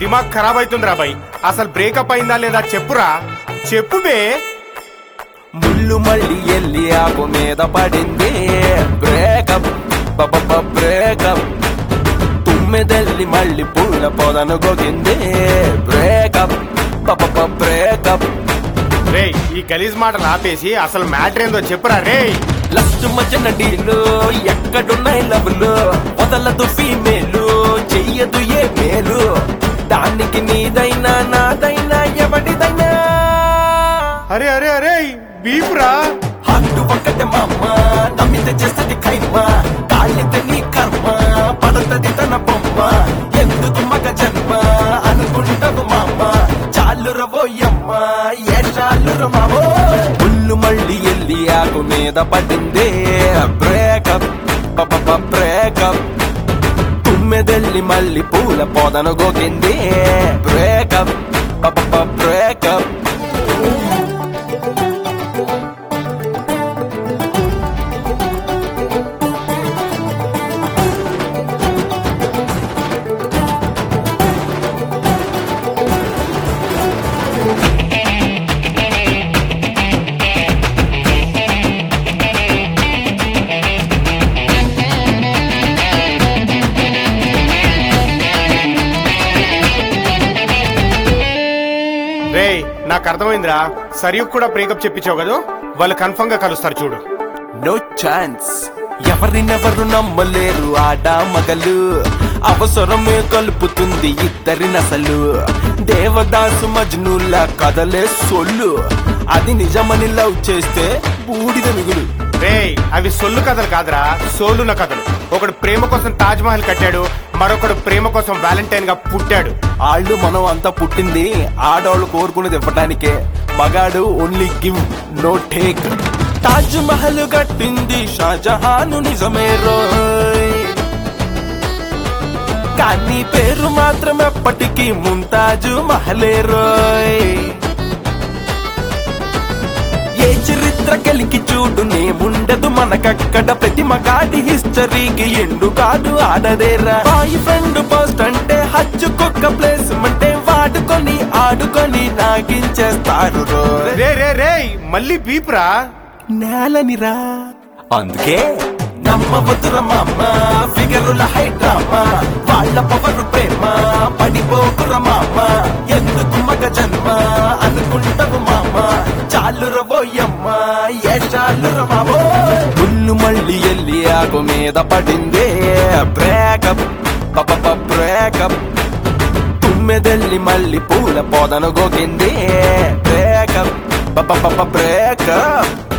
దిమాగ్ ఖరాబ్ అవుతుంది రా బై అసలు బ్రేకప్ అయిందా లేదా చెప్పురా చెప్పు బే ముళ్ళు మళ్ళీ ఎల్లి ఆకు మీద పడింది బ్రేకప్ బ్రేకప్ తుమ్మెదల్లి మళ్ళీ పూల పొదను గొగింది బ్రేకప్ బ్రేకప్ రేయ్ ఈ గలీజ్ మాటలు ఆపేసి అసలు మ్యాటర్ ఏందో చెప్పురా రేయ్ లస్ట్ మధ్యన డీలు ఎక్కడున్నాయి లవ్లు వదలదు ఫీమేలు చెయ్యదు ఏ మేలు దానికి నీదైనా నాదైనా ఎవడిదైనా అరే అరే అరే బీపురా హట్టు ఒక్కటే మామ నమ్మితే చేస్తుంది ఖైమ కాళ్ళితే నీ కర్మ పడతది తన బొమ్మ ఎందుకు మగ జన్మ అనుకుంటావు మామ చాలు రవోయమ్మ ఏ చాలు రమావో పుల్లు మళ్ళీ ఎల్లి ఆకు మీద పడింది బ్రేకప్ బ్రేకప్ తుమ్మెదెల్లి మళ్ళీ పూల పొదను గోకింది బ్రేకప్ బ్రేకప్ రేయ్ నాకు అర్థమైందిరా సరియుక్ కూడా బ్రేకప్ చెప్పించావు కదా వాళ్ళు కన్ఫర్మ్ గా కలుస్తారు చూడు నో ఛాన్స్ ఎవరినెవరు నమ్మలేరు ఆడ మగలు అవసరమే కలుపుతుంది ఇద్దరి నసలు దేవదాసు మజ్నుల కథలే సొల్లు అది నిజమని లవ్ చేస్తే బూడిద మిగులు రేయ్ అవి సొల్లు కథలు కాదురా సోలున కథలు ఒకడు ప్రేమ కోసం తాజ్ మహల్ కట్టాడు మరొకడు ప్రేమ కోసం వ్యాలంటైన్ గా పుట్టాడు ఆళ్ళు మనం అంతా పుట్టింది ఆడవాళ్ళు కోరుకునేది ఇవ్వడానికే మగాడు only give no take Taj Mahal కట్టింది షాజహాను నిజమే రోయ్ కానీ పేరు మాత్రం ఎప్పటికీ ముంతాజు మహలే రోయ్ ఏ చరిత్ర కలికి చూడు నేముండదు మనకక్కడ ప్రతి మగాడి హిస్టరీకి ఎండు కాదు ఆడదేరా బాయ్ ఫ్రెండ్ పోస్ట్ అంటే హచ్చుకొక్క ప్లేస్ అంటే వాడుకొని ఆడుకొని నాగించేస్తారు రోయ్ రే రే రేయ్ మళ్ళీ బీపురా నేలనిరా అందుకే నమ్మవద్దుర మామ ఫిగరుల హైడ్రామా వాళ్ళ పవరు ప్రేమ పడిపోకుర మామ ఎందుకు మగ జన్మ అనుకుంటావు మామ చాలు రవోయమ్మ ఏ చాలు రమావో పుల్లు మళ్ళీ ఎల్లి ఆకు మీద పడింది బ్రేకప్ బ్రేకప్ తుమ్మెదెల్లి మళ్ళీ పూల పొదను గోకింది బ్రేకప్ బ్రేకప్